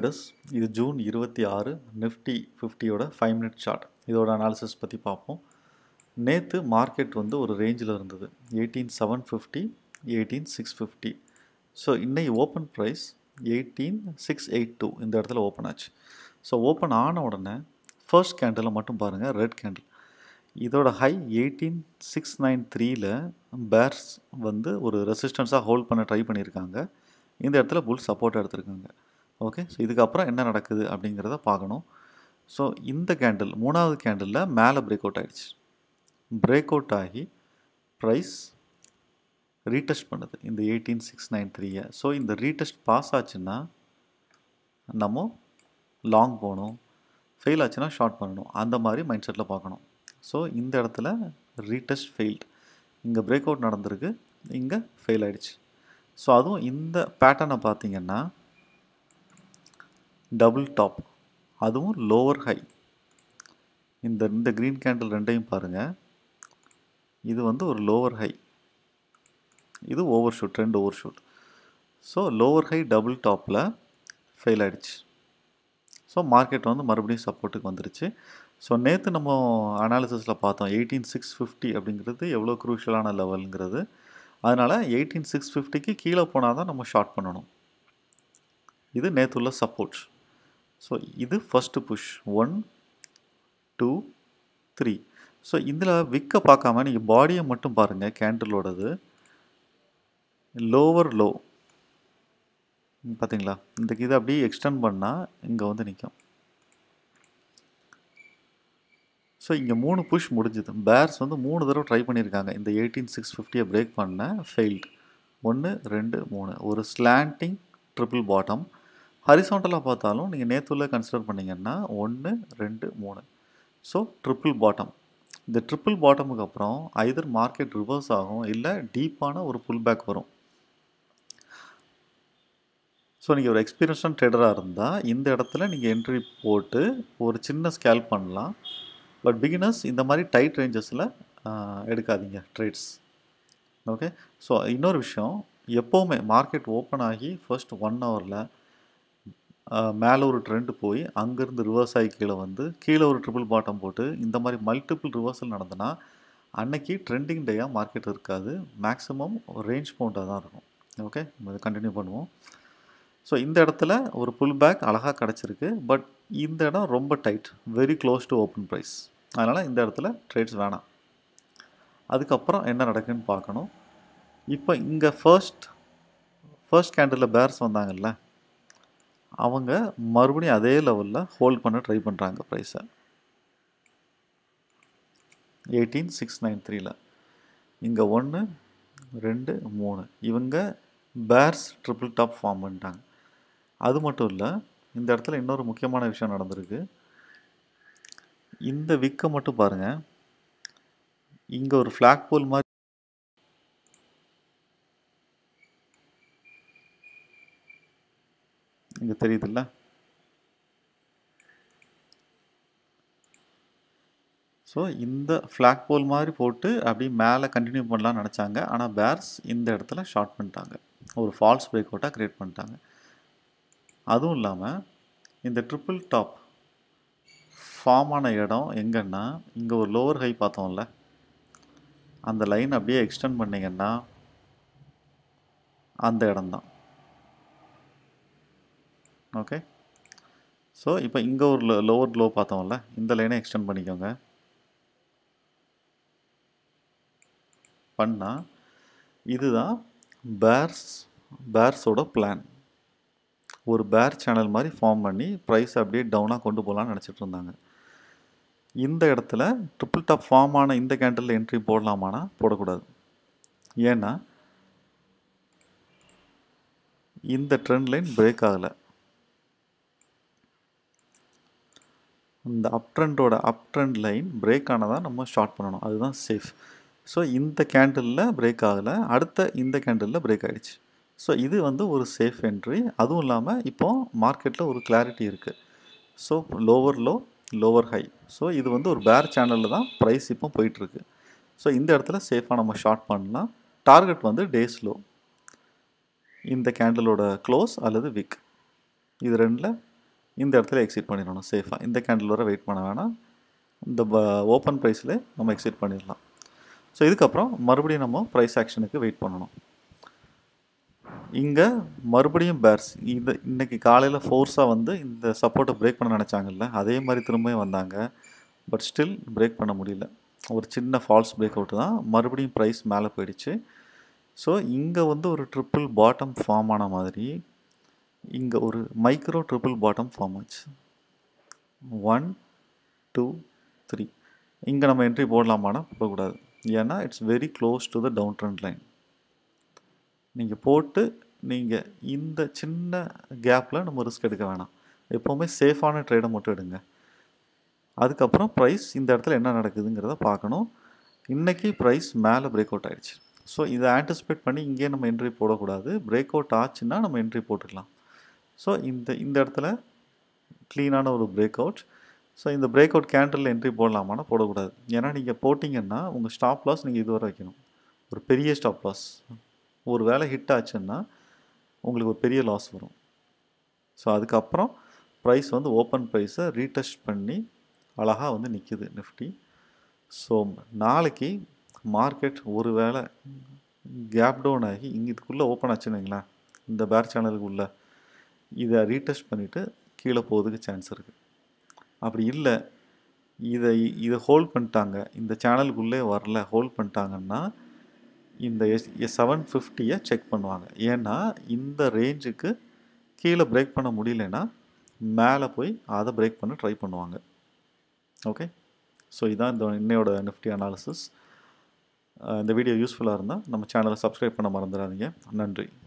dress இது June இருபத்தி ஆறு நிஃப்டி ஃபிஃப்டியோட ஃபைவ் மினிட் சார்ட் இதோட அனாலிசிஸ் பற்றி பார்ப்போம் நேற்று மார்க்கெட் வந்து ஒரு ரேஞ்சில் இருந்தது eighteen seven fifty eighteen six fifty so இன்னைக்கு open price eighteen six eight two இந்த இடத்துல ஓப்பன் ஆச்சு ஸோ ஓப்பன் ஆன உடனே ஃபர்ஸ்ட் கேண்டில் மட்டும் பாருங்கள் ரெட் கேண்டில் இதோட ஹை எயிட்டீன் சிக்ஸ் நைன் த்ரீல பேர்ஸ் வந்து ஒரு ரெசிஸ்டன்ஸாக ஹோல்ட் பண்ண ட்ரை பண்ணியிருக்காங்க இந்த இடத்துல புல் சப்போர்ட் எடுத்திருக்காங்க ஓகே ஸோ இதுக்கப்புறம் என்ன நடக்குது அப்படிங்கிறத பார்க்கணும் ஸோ இந்த கேண்டில் மூணாவது கேண்டிலில் மேலே பிரேக் அவுட் ஆகிடுச்சு பிரேக் அவுட் ஆகி ப்ரைஸ் ரீடெஸ்ட் பண்ணுது இந்த எயிட்டீன் சிக்ஸ் நைன் த்ரீயை ஸோ இந்த ரீடெஸ்ட் பாஸ் ஆச்சுன்னா நம்ம லாங் போகணும் ஃபெயில் ஆச்சுன்னா ஷார்ட் பண்ணணும் அந்த மாதிரி மைண்ட் செட்டில் பார்க்கணும் ஸோ இந்த இடத்துல ரீடெஸ்ட் ஃபெயில்ட் இங்கே பிரேக் அவுட் நடந்திருக்கு இங்கே ஃபெயில் ஆகிடுச்சு ஸோ அதுவும் இந்த பேட்டர்னை பார்த்தீங்கன்னா டபுள் டாப் அதுவும் லோவர் ஹை இந்த இந்த க்ரீன் கேண்டில் ரெண்டையும் பாருங்கள் இது வந்து ஒரு லோவர் ஹை இது ஓவர் ஷூட் ரெண்டு overshoot so lower high double டாப்பில் ஃபெயில் ஆகிடுச்சு ஸோ மார்க்கெட் வந்து மறுபடியும் சப்போர்ட்டுக்கு வந்துருச்சு ஸோ நேற்று நம்ம அனாலிசிஸில் பார்த்தோம் எயிட்டீன் சிக்ஸ் ஃபிஃப்டி அப்படிங்கிறது எவ்வளோ குரூஷியலான லெவலுங்கிறது அதனால் எயிட்டீன் சிக்ஸ் ஃபிஃப்டிக்கு கீழே போனால் தான் நம்ம ஷார்ட் பண்ணணும் இது நேற்று உள்ள சப்போர்ட் ஸோ இது first push one two three so இதில் விற்க பார்க்காம நீங்கள் பாடியை மட்டும் பாருங்கள் கேண்டிலோடது லோவர் லோ பார்த்தீங்களா இந்த இதை அப்படியே எக்ஸ்டெண்ட் பண்ணால் இங்கே வந்து நிற்கும் ஸோ இங்கே மூணு புஷ் முடிஞ்சுது பேர்ஸ் வந்து மூணு தடவை ட்ரை பண்ணியிருக்காங்க இந்த எயிட்டீன் சிக்ஸ் ஃபிஃப்டியை பிரேக் பண்ண ஃபெயில்டு ஒன்று ரெண்டு மூணு ஒரு ஸ்லாண்டிங் ட்ரிபிள் பாட்டம் ஹரிசாண்டலாக பார்த்தாலும் நீங்கள் நேற்றுள்ள கன்சிடர் பண்ணிங்கன்னா ஒன்று ரெண்டு மூணு ஸோ ட்ரிபிள் பாட்டம் இந்த ட்ரிபிள் பாட்டமுக்கு அப்புறம் ஐதர் மார்க்கெட் ரிவர்ஸ் ஆகும் இல்லை டீப்பான ஒரு புல் பேக் வரும் ஸோ நீங்கள் ஒரு எக்ஸ்பீரியன்ஸான ட்ரேடராக இருந்தால் இந்த இடத்துல நீங்கள் என்ட்ரி போட்டு ஒரு சின்ன ஸ்கேல் பண்ணலாம் பட் பிகினர்ஸ் இந்த மாதிரி டைட் ரேஞ்சஸில் எடுக்காதீங்க ட்ரேட்ஸ் ஓகே ஸோ இன்னொரு விஷயம் எப்போவுமே மார்க்கெட் ஓப்பன் ஆகி ஃபர்ஸ்ட் ஒன் ஹவரில் மேலே ஒரு ட்ரெண்ட் போய் அங்கேருந்து ரிவர்ஸ் ஆகி கீழே வந்து கீழே ஒரு ட்ரிபிள் பாட்டம் போட்டு இந்த மாதிரி மல்டிபிள் ரிவர்சல் நடந்ததுன்னா அன்னைக்கு ட்ரெண்டிங் டேயாக மார்க்கெட் இருக்காது மேக்ஸிமம் ரேஞ்ச் பவுண்டாக தான் இருக்கும் ஓகே நம்ம இதை கண்டினியூ பண்ணுவோம் ஸோ இந்த இடத்துல ஒரு புல் பேக் அழகாக கிடச்சிருக்கு பட் இந்த இடம் ரொம்ப tight very close to open price அதனால் இந்த இடத்துல ட்ரேட்ஸ் வேணாம் அதுக்கப்புறம் என்ன நடக்குன்னு பார்க்கணும் இப்போ இங்கே ஃபர்ஸ்ட் ஃபர்ஸ்ட் கேண்டிலில் பேர்ஸ் வந்தாங்கல்ல அவங்க மறுபடியும் அதே லெவலில் ஹோல்ட் பண்ண ட்ரை பண்ணுறாங்க ப்ரைஸை எயிட்டீன் சிக்ஸ் நைன் த்ரீல இங்கே ஒன்று ரெண்டு மூணு இவங்க பேர்ஸ் ட்ரிபிள் டாப் ஃபார்ம் பண்ணிட்டாங்க அது மட்டும் இல்லை இந்த இடத்துல இன்னொரு முக்கியமான விஷயம் நடந்திருக்கு இந்த விக்கை மட்டும் பாருங்கள் இங்கே ஒரு ஃப்ளாக் போல் மாதிரி இங்கே தெரியுதுல்ல ஸோ இந்த ஃப்ளாக் போல் மாதிரி போட்டு அப்படி மேலே கண்டினியூ பண்ணலாம்னு நினச்சாங்க ஆனால் பேர்ஸ் இந்த இடத்துல ஷார்ட் பண்ணிட்டாங்க ஒரு ஃபால்ஸ் பிரேக் அவுட்டாக க்ரியேட் பண்ணிட்டாங்க அதுவும் இல்லாமல் இந்த ட்ரிபிள் டாப் ஃபார்ம் ஆன இடம் எங்கன்னா இங்கே ஒரு லோவர் ஹை பார்த்தோம்ல அந்த லைன் அப்படியே எக்ஸ்டெண்ட் பண்ணிங்கன்னா அந்த இடம்தான் ஓகே ஸோ இப்போ இங்கே ஒரு லோவர் லோ பார்த்தோம்ல இந்த லைனை எக்ஸ்டெண்ட் பண்ணிக்கோங்க பண்ணால் இதுதான் பேர்ஸ் பேர்ஸோட பிளான் ஒரு பேர் சேனல் மாதிரி ஃபார்ம் பண்ணி ப்ரைஸ் அப்படியே டவுனாக கொண்டு போகலான்னு நினச்சிட்டு இருந்தாங்க இந்த இடத்துல ட்ரிபிள் டாப் ஃபார்ம் ஆன இந்த கேண்டில் என்ட்ரி போடலாமானா போடக்கூடாது ஏன்னா இந்த ட்ரெண்ட் லைன் பிரேக் ஆகலை இந்த அப் ட்ரெண்டோட அப் ட்ரெண்ட் லைன் பிரேக் ஆனதாக நம்ம ஷார்ட் பண்ணணும் அதுதான் சேஃப் ஸோ இந்த கேண்டிலில் பிரேக் ஆகலை அடுத்த இந்த கேண்டிலில் பிரேக் ஆகிடுச்சு ஸோ இது வந்து ஒரு சேஃப் என்ட்ரி அதுவும் இல்லாமல் இப்போது மார்க்கெட்டில் ஒரு கிளாரிட்டி இருக்குது so lower low lower high so இது வந்து ஒரு பேர் சேனலில் தான் ப்ரைஸ் இப்போ போயிட்டுருக்கு ஸோ இந்த இடத்துல சேஃபாக நம்ம ஷார்ட் பண்ணலாம் டார்கெட் வந்து டேஸ் லோ இந்த கேண்டிலோட க்ளோஸ் அல்லது விக் இது ரெண்டில் இந்த இடத்துல எக்ஸிட் பண்ணிடணும் சேஃபாக இந்த கேண்டில் வர வெயிட் பண்ண வேணாம் இந்த ஓப்பன் ப்ரைஸில் நம்ம எக்ஸிட் பண்ணிடலாம் ஸோ இதுக்கப்புறம் மறுபடியும் நம்ம ப்ரைஸ் ஆக்ஷனுக்கு வெயிட் பண்ணணும் இங்கே மறுபடியும் பேர்ஸ் இந்த இன்னைக்கு காலையில் ஃபோர்ஸாக வந்து இந்த சப்போர்ட்டை பிரேக் பண்ண நினச்சாங்கல்ல அதே மாதிரி திரும்பவும் வந்தாங்க பட் ஸ்டில் பிரேக் பண்ண முடியல ஒரு சின்ன ஃபால்ஸ் பிரேக் அவுட் தான் மறுபடியும் ப்ரைஸ் மேலே போயிடுச்சு ஸோ இங்கே வந்து ஒரு ட்ரிப்பிள் பாட்டம் ஃபார்ம் ஆன மாதிரி இங்கே ஒரு மைக்ரோ ட்ரிப்பிள் பாட்டம் ஃபார்ம் ஆச்சு ஒன் டூ த்ரீ இங்கே நம்ம என்ட்ரி போடலாமானா போடக்கூடாது ஏன்னா it's very close to the downtrend line நீங்கள் போட்டு நீங்கள் இந்த சின்ன கேப்பில் நம்ம ரிஸ்க் எடுக்க வேணாம் எப்போவுமே சேஃபான ட்ரேடை மட்டும் எடுங்க அதுக்கப்புறம் ப்ரைஸ் இந்த இடத்துல என்ன நடக்குதுங்கிறத பார்க்கணும் இன்றைக்கி ப்ரைஸ் மேலே பிரேக் அவுட் ஆகிடுச்சு ஸோ இதை ஆன்டிசிபேட் பண்ணி இங்கே நம்ம என்ட்ரி போடக்கூடாது பிரேக் அவுட் ஆச்சுன்னா நம்ம என்ட்ரி போட்டுக்கலாம் ஸோ இந்த இந்த இடத்துல க்ளீனான ஒரு பிரேக் அவுட் ஸோ இந்த பிரேக் அவுட் கேண்டலில் என்ட்ரி போடலாமான்னா போடக்கூடாது ஏன்னா நீங்கள் போட்டிங்கன்னா உங்கள் ஸ்டாப் லாஸ் நீங்கள் இதுவரை வைக்கணும் ஒரு பெரிய ஸ்டாப் லாஸ் ஒரு வேளை ஹிட் ஆச்சுன்னா உங்களுக்கு ஒரு பெரிய லாஸ் வரும் ஸோ அதுக்கப்புறம் ப்ரைஸ் வந்து ஓப்பன் ப்ரைஸை ரீடெஸ்ட் பண்ணி அழகாக வந்து நிற்கிது நிஃப்டி ஸோ நாளைக்கு மார்க்கெட் ஒரு வேளை கேப் டவுன் ஆகி இங்கே இதுக்குள்ளே ஓப்பன் ஆச்சுன்னு வைங்களேன் இந்த பேர் சேனலுக்குள்ளே இதை ரீடெஸ்ட் பண்ணிவிட்டு கீழே போகிறதுக்கு சான்ஸ் இருக்குது அப்படி இல்லை இதை இதை ஹோல்ட் பண்ணிட்டாங்க இந்த சேனலுக்குள்ளே வரல ஹோல்ட் பண்ணிட்டாங்கன்னா இந்த எஸ் செவன் ஃபிஃப்டியை செக் பண்ணுவாங்க ஏன்னா இந்த ரேஞ்சுக்கு கீழே பிரேக் பண்ண முடியலன்னா மேலே போய் அதை பிரேக் பண்ண ட்ரை பண்ணுவாங்க ஓகே ஸோ இதான் இந்த இன்னையோட நிஃப்டி அனாலிசிஸ் இந்த வீடியோ யூஸ்ஃபுல்லாக இருந்தால் நம்ம சேனலை சப்ஸ்கிரைப் பண்ண மறந்துடாதீங்க நன்றி